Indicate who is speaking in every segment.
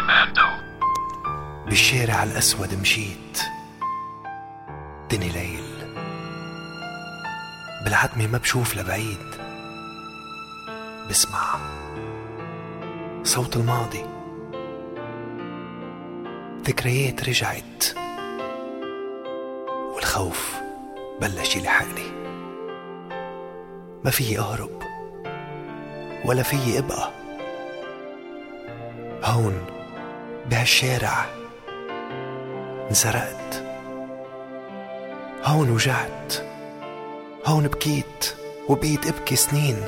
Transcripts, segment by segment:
Speaker 1: بالشارع الأسود مشيت دني ليل بالعتمة ما بشوف لبعيد بسمع صوت الماضي ذكريات رجعت والخوف بلش يلحقني ما فيي أهرب ولا فيي أبقى هون بهالشارع انسرقت هون وجعت هون بكيت وبقيت ابكي سنين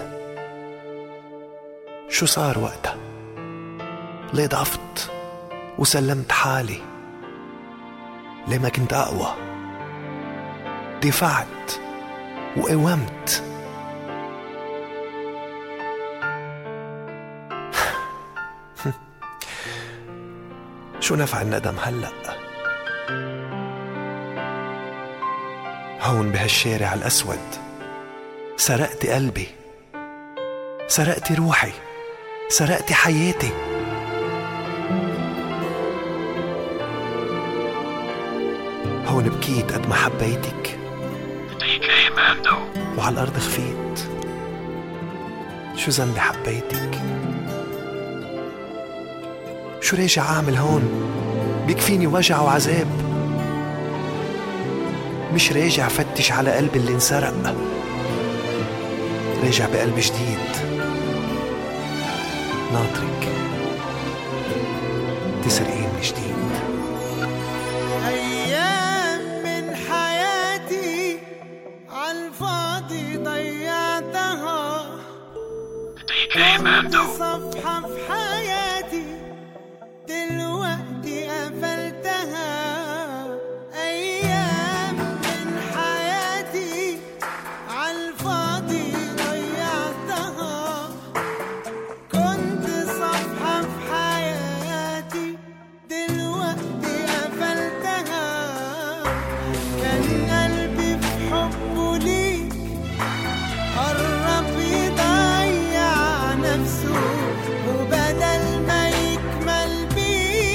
Speaker 1: شو صار وقتها ليه ضعفت وسلمت حالي ليه ما كنت اقوى دفعت وقومت شو نفع الندم هلأ هون بهالشارع الأسود سرقت قلبي سرقت روحي سرقت حياتي هون بكيت قد ما حبيتك وعلى الأرض خفيت شو ذنبي حبيتك شو راجع أعمل هون بيكفيني وجع وعذاب مش راجع فتش على قلبي اللي انسرق راجع بقلب جديد ناطرك تسرقيه من جديد
Speaker 2: أيام من حياتي عالفاضي ضيعتها كل صفحة في حياتي دلوقتي قفلتها أيام من حياتي عالفاضي ضيعتها كنت صفحة في حياتي دلوقتي قفلتها كان قلبي في حبه ليك قرب يضيع نفسه وبدل ما يكمل بيك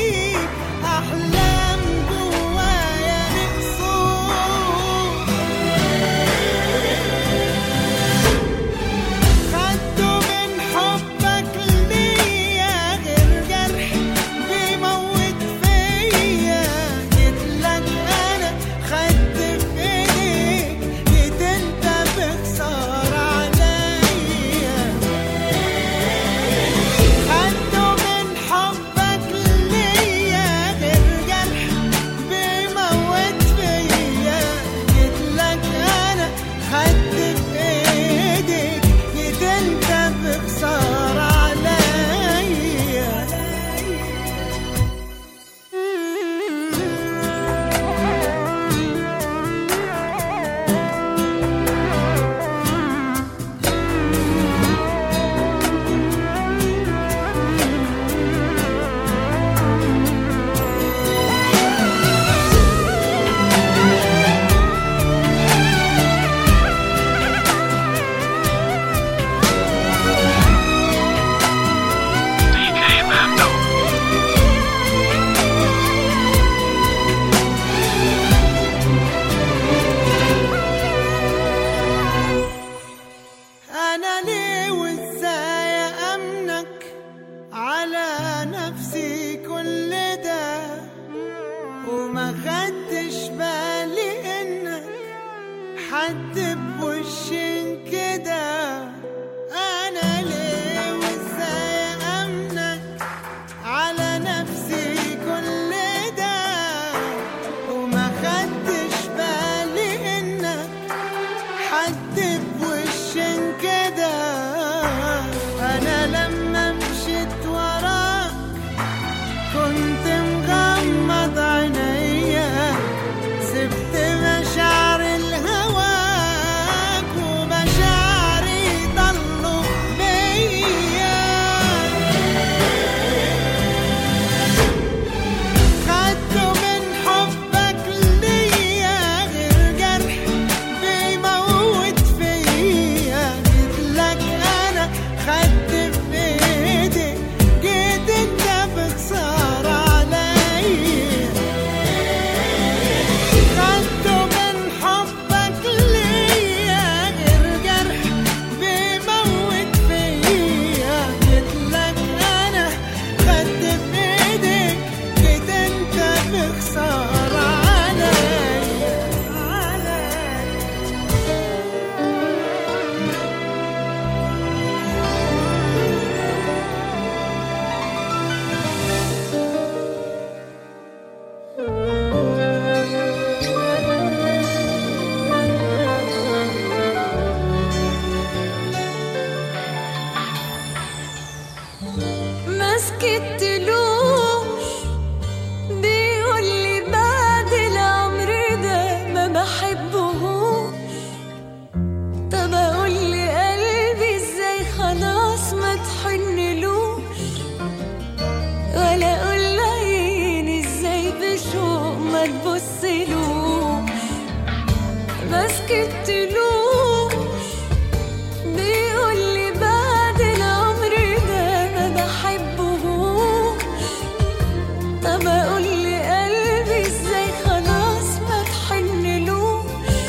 Speaker 3: ما سكتلوش بيقول لي بعد العمر ده ما بحبهوش طب اقول لي قلبي ازاي خلاص ما تحنلوش ولا اقول عيني ازاي بشوق ما تبصلوش ما سكتلوش بيقول لي بعد العمر ده ما بحبهوش طب اقول لي قلبي ازاي خلاص ما تحنلوش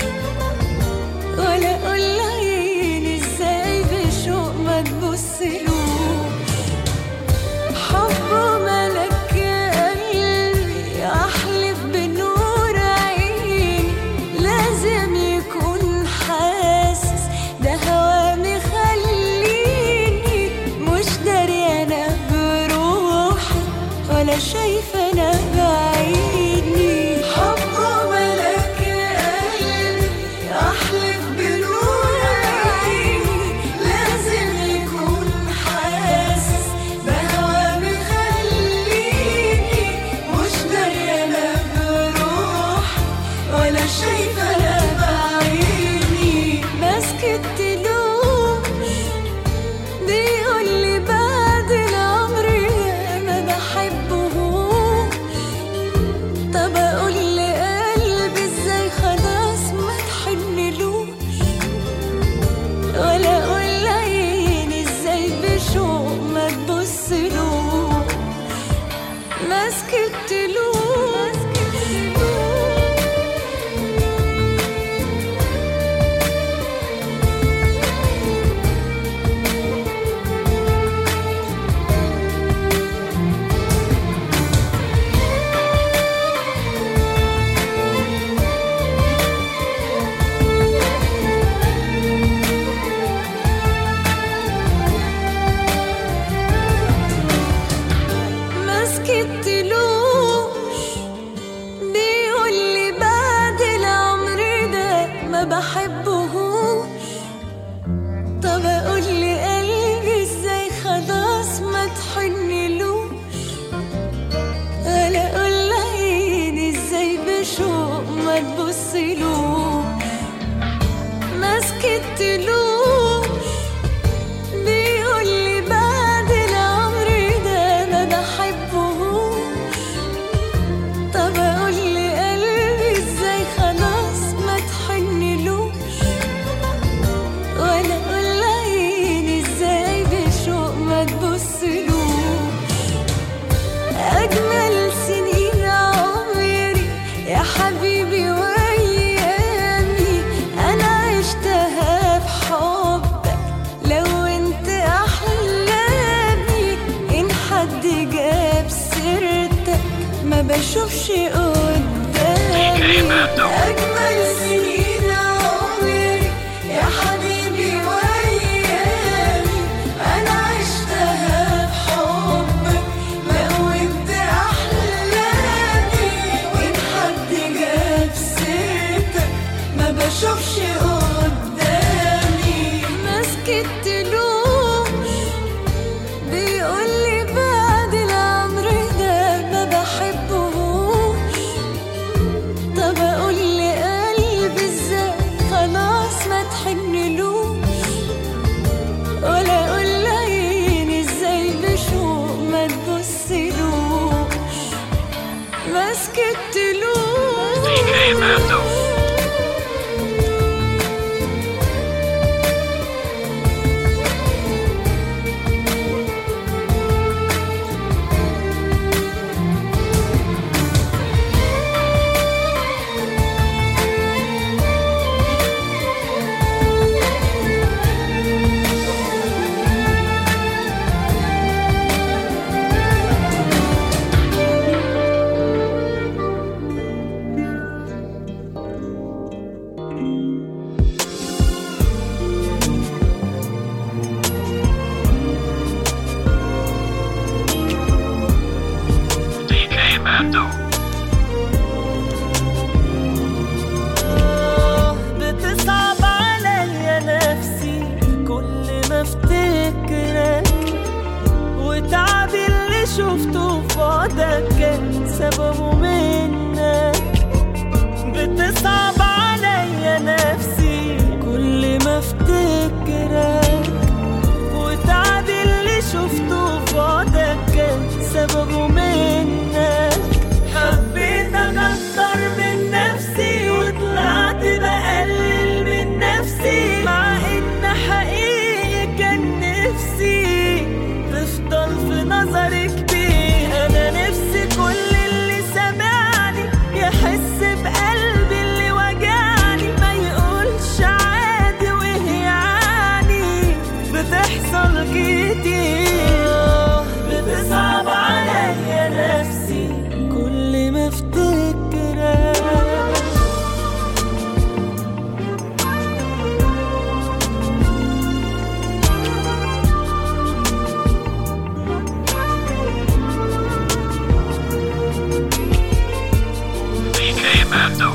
Speaker 3: ولا اقول عيني ازاي بشوق ما تبصلوش حبه ملك يا قلبي احلف بنور عيني لازم يكون حاسس ده هوا مخليني مش دريانة بروحي ولا شايفة انا بعيني حبه ملك يا قلبي احلف بنور عيني لازم يكون حاسس بهوا مخليني مش دريانة بروحي ولا شايفة انا بعيني ما سكتلوش بيقول لي بعد العمر ما بحبهوش طب اقول لقلبي ازاي خلاص ما تحنلوش ولا اقول عيني ازاي بشوق ما تبصلوش ما سكتلوش ما سكتلوش بيقول لي بعد العمر ده ما بحبهوش طب اقول لي قلبي ازاي خلاص ما تحنلوش ولا اقول عيني ازاي بشوق ما تبصلوش ما سكتلوش بيقول لي بعد العمر ده ما بحبهوش طب اقول لي قلبي ازاي خلاص ما تحنلوش ولا اقول عيني ازاي بشوق ما تبصلوش اجمل سنين عمري يا حبيبي وايامي انا عشتها بحبك لو انت احلامي ان حد جاب سيرتك ما بشوفش قدامي اجمل سنين عمري يا حبيبي وايامي انا عشتها بحبك لو انت احلامي وان حد جاب سيرتك ما بشوفش قدامي ما سكتلوش بيقول لي بعد العمر ده ما بحبهوش طب اقول لي
Speaker 2: شفته في بعدك كان سببه منك بتصعب عليا نفسي كل ما افتكرك وتعب اللي شفته في بعدك كان سببه منك حبيتك اكتر من نفسي وطلعت بقلل من نفسي مع ان حقيقي كان نفسي تفضل في نظري كبير انا نفسي كل اللي سمعني يحس بقلبي اللي وجعني ما يقولش عادي وهي يعني بتحصل كتير بتصعب عليا نفسي كل ما افتكرك
Speaker 1: DK Mando.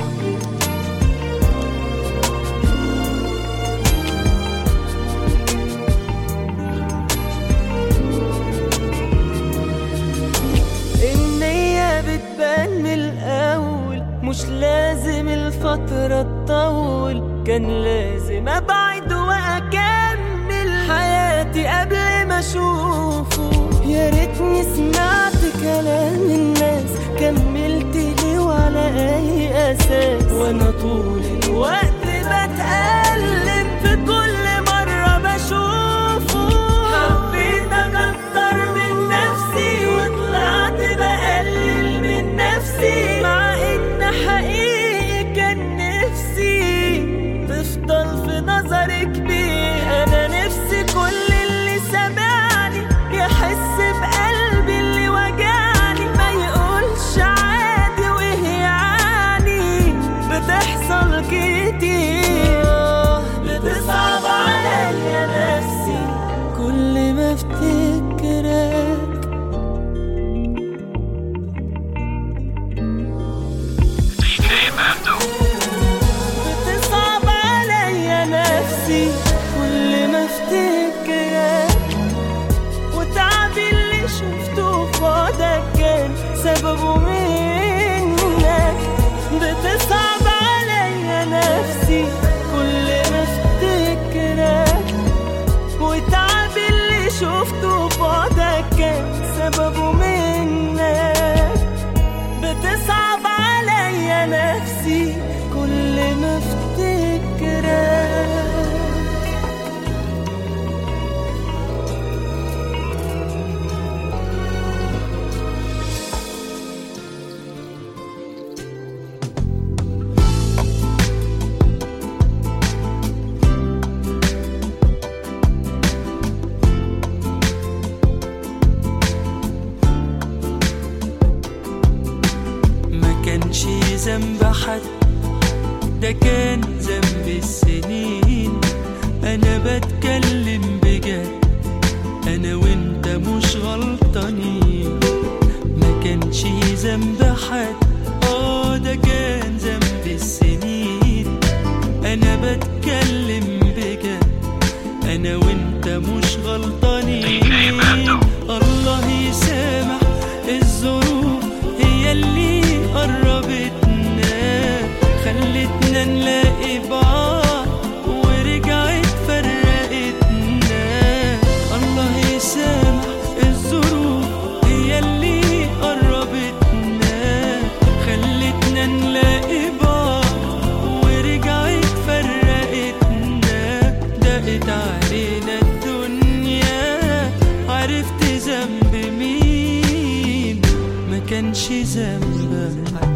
Speaker 2: النية بتبان من الأول مش لازم الفترة تطول كان لازم أبعد وأكمل حياتي قبل ما أشوفه يا ريتني سمعت كلام الناس كملت ليه وعلى أي أساس وأنا طول الوقت بتألم في كل مرة بشوفه حبيتك أكتر من نفسي وطلعت بقلل من نفسي مع إن حقيقي كان نفسي تفضل في نظري كبير أنا نفسي كل اللي سمعني يحس بقلبي اللي وجعني ما يقولش عادي وهي يعني بتحصل كتير بتصعب عليا نفسي كل ما افتكرك
Speaker 1: DK Mando.
Speaker 2: بتصعب عليا نفسي كل ما افتكرك وتعب اللي شفته في بعدك كان سببه منك بتصعب عليا نفسي كل ما افتكرك وتعب اللي شفته في بعدك كان سببه منك بتصعب عليا نفسي كل ما افتكرك
Speaker 4: ما كانش ذنب حد ده كان ذنب السنين انا بتكلم بجد انا وانت مش غلطانين ما كانش ذنب حد اه ده كان ذنب السنين انا بتكلم بجد انا وانت مش غلطانين الله يسامح الظروف هي اللي قربتنا خلتنا نلاقي بعض ورجعت فرقتنا الله يسامح الظروف هي اللي قربتنا خلتنا نلاقي بعض ورجعت فرقتنا دقت علينا الدنيا عرفت ذنب مين ما كانش ذنب حد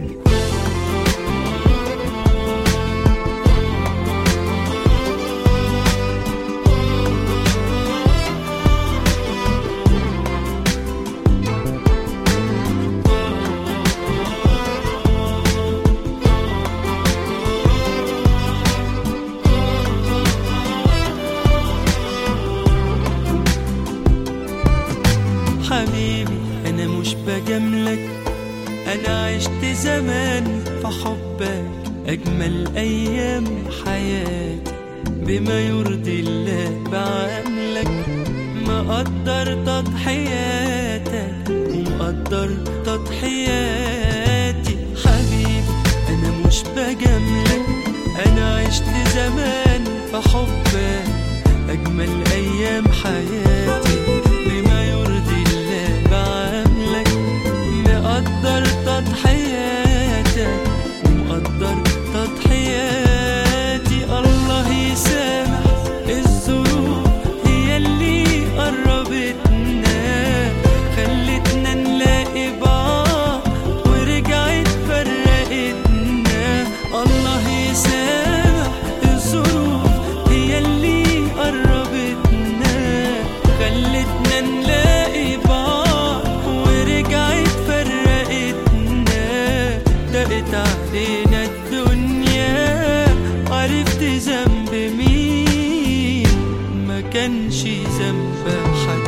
Speaker 4: حبيبي انا مش بجاملك انا عشت زمان في حبك اجمل ايام حياتي بما يرضي الله بعملك مقدر تضحياتك ومقدر تضحياتي حبيبي انا مش بجاملك انا عشت زمان في حبك اجمل ايام حياتي بما يرضي الله بعملك مقدر تضحياتك ومقدر تضحياتي الله يسامح الظروف هي اللي قربتنا خلتنا نلاقي بعض ورجعت فرقتنا الله يسامح الظروف هي اللي قربتنا خلتنا نلاقي بعض ورجعت فرقتنا دقت علينا الدنيا عرفت ذنب مين ما كانش ذنب حد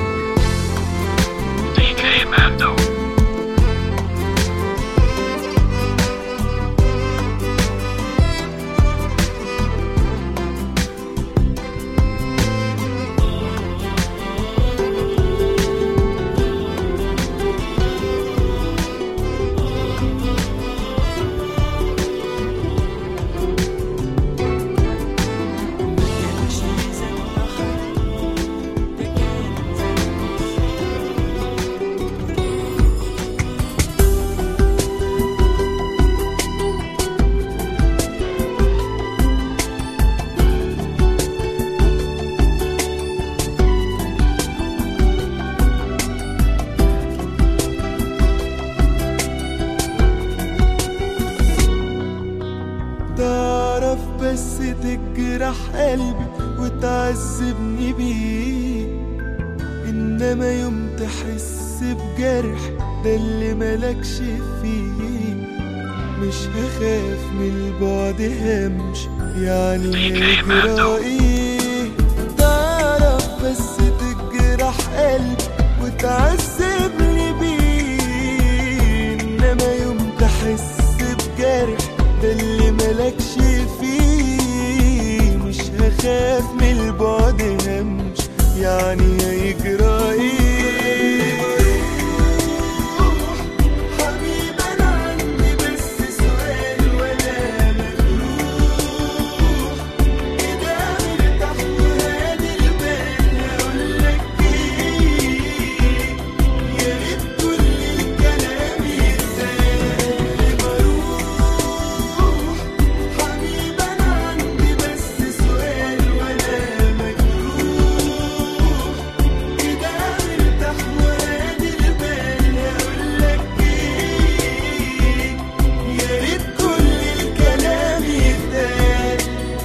Speaker 4: ما كانش ذنب حد ده كان ذنب
Speaker 2: تعرف بس تجرح قلبي وتعذبني بيه انما يوم تحس بجرح ده اللي ملكش فيه مش هخاف من البعد همش يعني هيجرى ايه تعرف بس تجرح قلبي وتعذبني بيه انما يوم تحس بجرح ده اللي ملكش فيه مش هخاف من البعد همش يعني هيجرى ايه حبيبي انا عندي بس سؤال ولا مجروح كده مرتاح وهادي البال هقولك ايه يا ريت كل الكلام يتقال بروح حبيبي انا عندي بس سؤال ولا مجروح كده مرتاح وهادي البال هقولك ايه يا ريت كل الكلام يتقال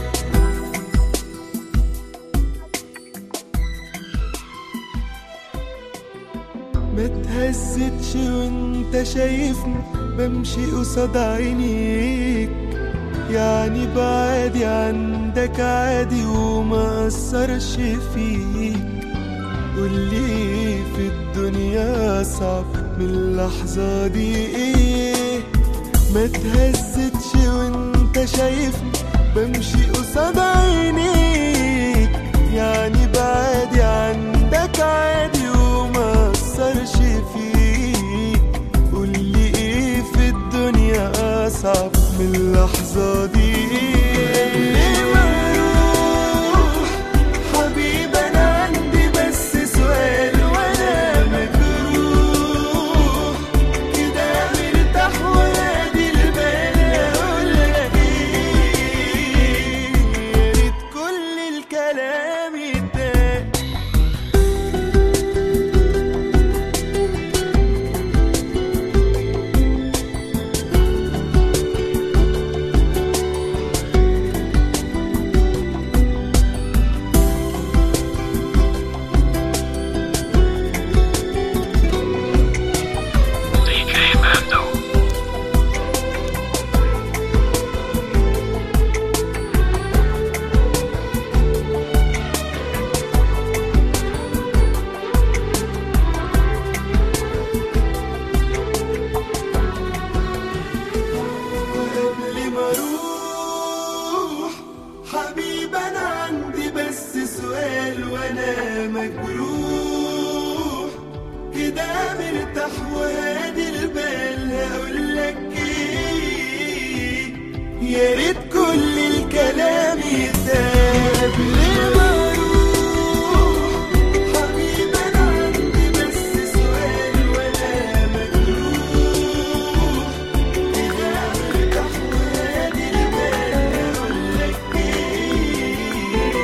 Speaker 2: ما تهزتش وانت شايفني بمشي قصاد عينيك يعني بعادي عندك عادي وما أثرش فيك قولي في الدنيا أصعب من اللحظة دي ايه ما تهزتش وانت شايفني بمشي قصاد عينيك يعني بعادي عندك عادي وما أثرش فيك قولي ايه في الدنيا أصعب من اللحظة دي ليه مروح حبيبي أنا عندي بس سؤال وأنا مجروح كده مرتاح وهادي البال أقولك إيه يا ريت كل الكلام يتقال مرتاح وهادي البال هقولك ايه يا ريت كل الكلام يتقال قبل ما اروح حبيبي انا عندي بس سؤال وانا مجروح كده مرتاح وهادي البال هقولك ايه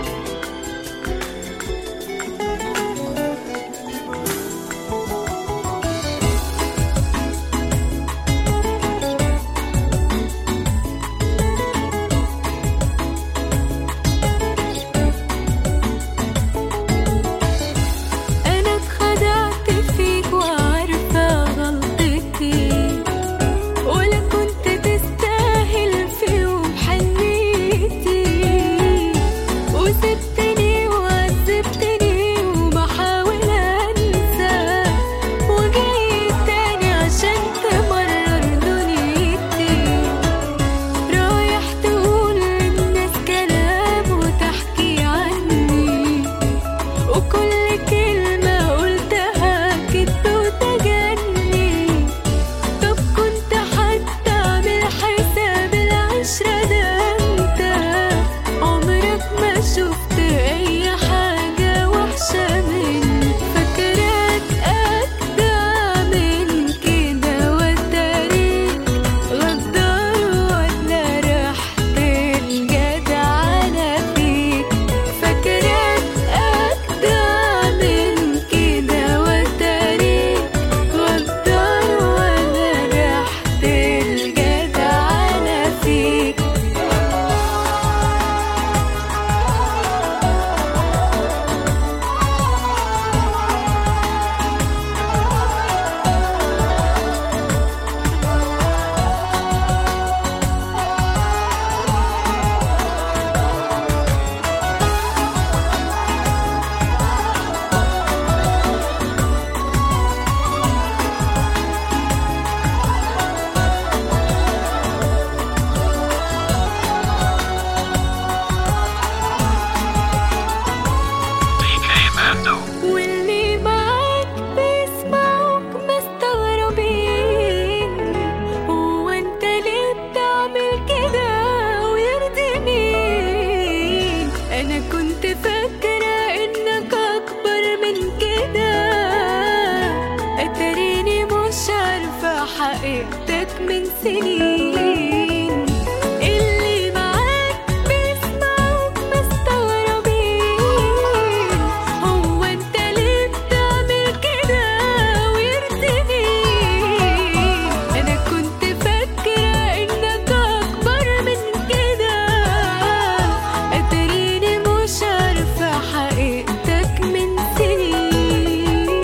Speaker 3: أنا اتخدعت فيك وعارفة غلطتي ولا كنت تستاهل في يوم حنيتي وسبتني وعذبتني وبحاول أنسى وجاي تاني عشان تمرر دنيتي رايح تقول للناس كلام وتحكي عني وكل كلمة قلتها كدب وتجني طب كنت حتى اعمل حساب العشرة ده انت عمرك ما شفت اي حاجة وحشة مني فاكراك اجدع من كده وتاريخ غدار ولا رحت الجدعنة فيك فاكراك أجدع من كده وتاريخ غدار ولا رحت الجدعنة فيك واللي معاك بيسمعوك مستغربين هو انت ليه بتعمل كده ويرضي مين انا كنت فاكرة انك اكبر من كده اتاريني مش عارفة حقيقتك من سنين اللي معاك بيسمعوك مستغربين هو انت ليه بتعمل كده ويرضي مين انا كنت فاكرة انك اكبر من كده اتاريني مش عارفة حقيقتك من سنين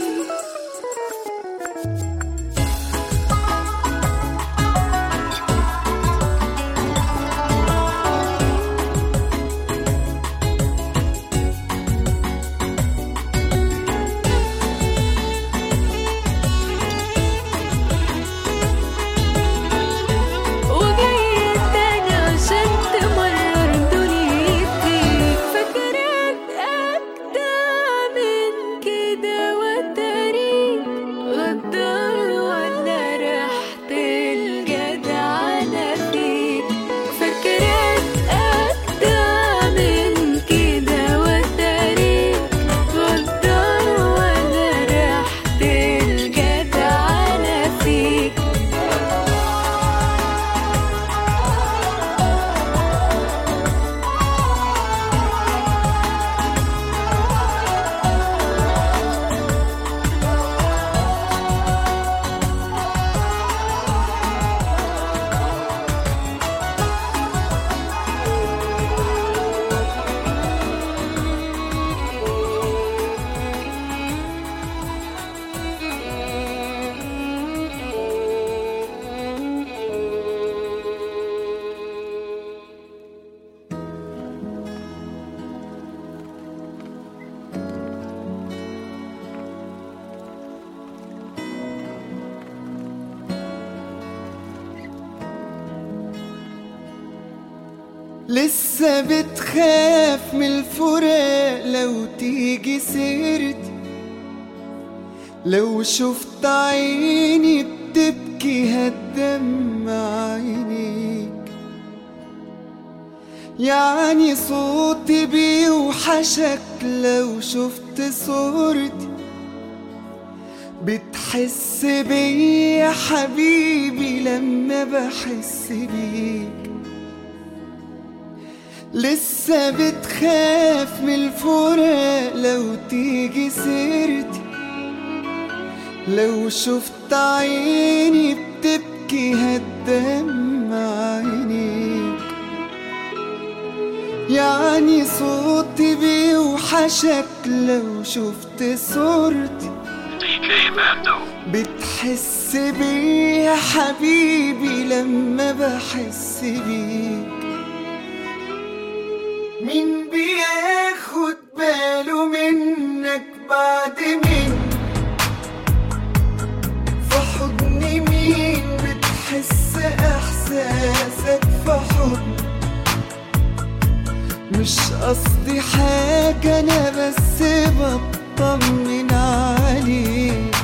Speaker 3: وجاية تاني عشان تمرر دنيتي فاكراك أجدع من كده وتاريخ غدار ولا ريحت الجدعنة فيك فاكراك أجدع من كده وتاريخ غدار ولا ريحت الجدعنة فيك
Speaker 2: لسه بتخاف من الفراق لو تيجي سيرتي لو شفت عيني بتبكي هتدمع عينيك يعني صوتي بيوحشك لو شفت صورتي بتحس بيا يا حبيبي لما بحس بيك لسه بتخاف من الفراق لو تيجي سيرتي لو شفت عيني بتبكي هتدمع عينيك يعني صوتي بيوحشك لو شفت صورتي بتحس بيا يا حبيبي لما بحس بيك مين بياخد باله منك بعد مين في حضن مين بتحس احساسك في حضن مش قصدي حاجة انا بس بطمن عليك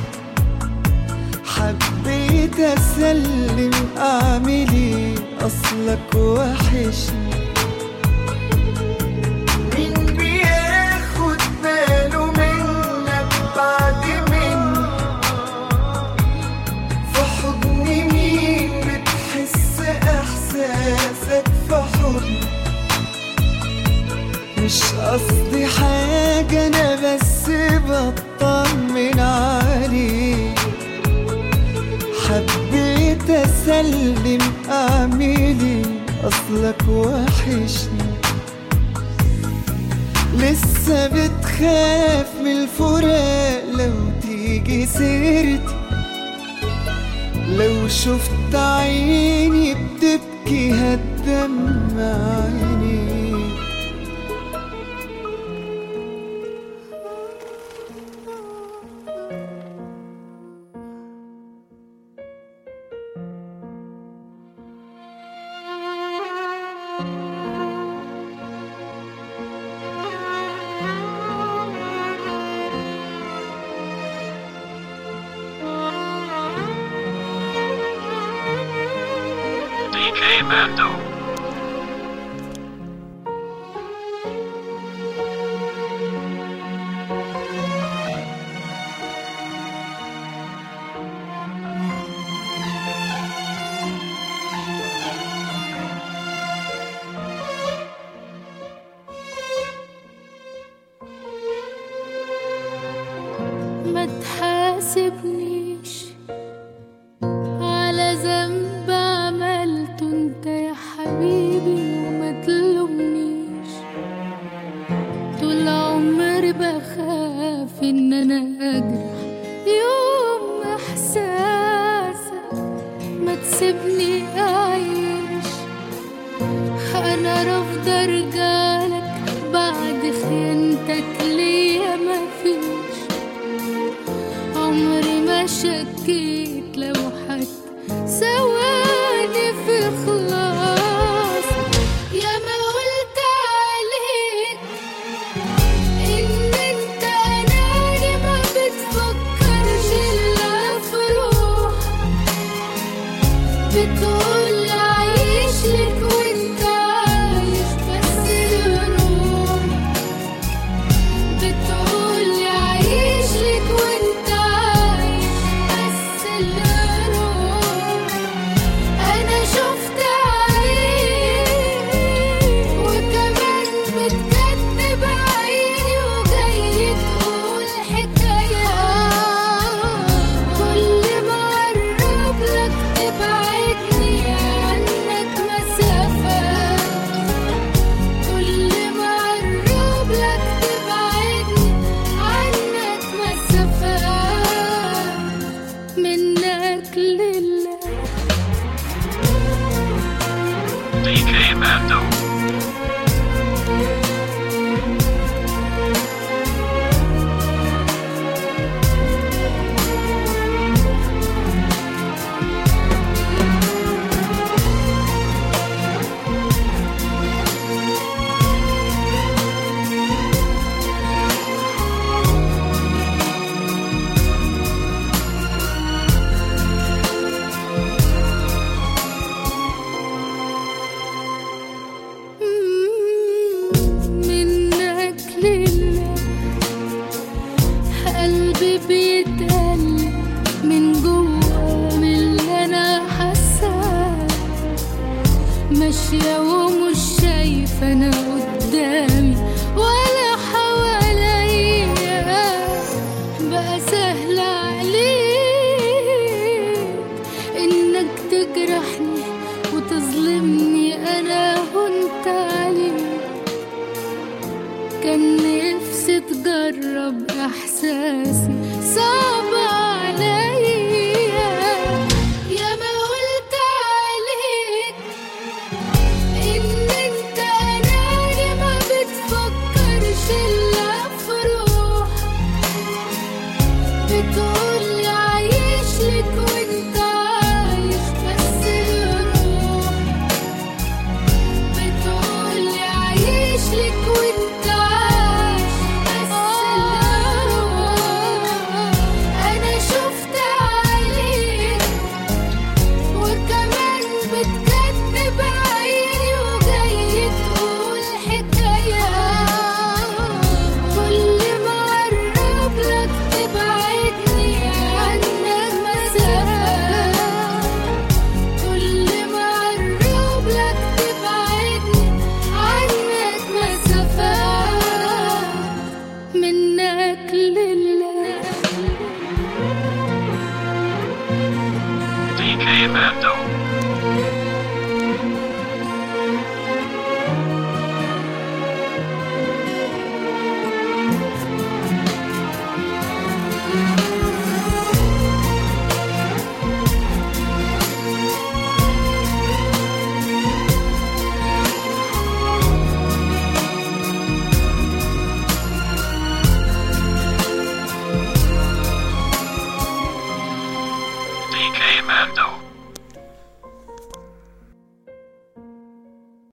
Speaker 2: حبيت اسلم اعملي اصلك وحشني مين بياخد باله منك بعد مين في حضن مين بتحس احساسك في حضن مش قصدي حاجة انا بس بطمن عليك حبيت اسلم اعملي اصلك وحشني لسه بتخاف من الفراق لو تيجي سيرتي لو شفت عيني بتبكي هتدمع عينيك
Speaker 3: ما تحاسبنيش على ذنب عملته انت يا حبيبي وما تلومنيش طول عمري بخاف ان انا اجرح يوم احساسك ما تسيبني اعيش انا رافضه ارجعلك بعد خيانتك ليا مفيش عمري ما شكيت لو حتى ثواني في خلاص يا ما قلت عليك ان انت اناني ما بتفكرش الا في روحك بتقول عايش لك وانت عايش بس لروحك بتقول عايش لك وانت عايش بس لروحك انا شفت عليك وكمان بتكتب عيني وجاي تقول حكاية كل ما اقرب لك تبعدني ماشية ومش شايفة أنا قدامي ولا حواليا بقى سهل عليك إنك تجرحني وتظلمني أنا وأنت عليك كان نفسي تجرب احساسي صعب عليا يا ما قلت عليك ان انت اناني ما بتفكرش الا في روح بتقولي عايش لك وانت عايش بس الروح بتقولي عايش لك وانت عايش بس الروح انا شفت عليك وكمان بتكذب عيني وجاي تقول حكاية كل ما اقرب لك تبعدني عنك مسافة كل ما اقرب لك تبعدني عنك مسافات منك لله
Speaker 5: DK Mando. DK Mando.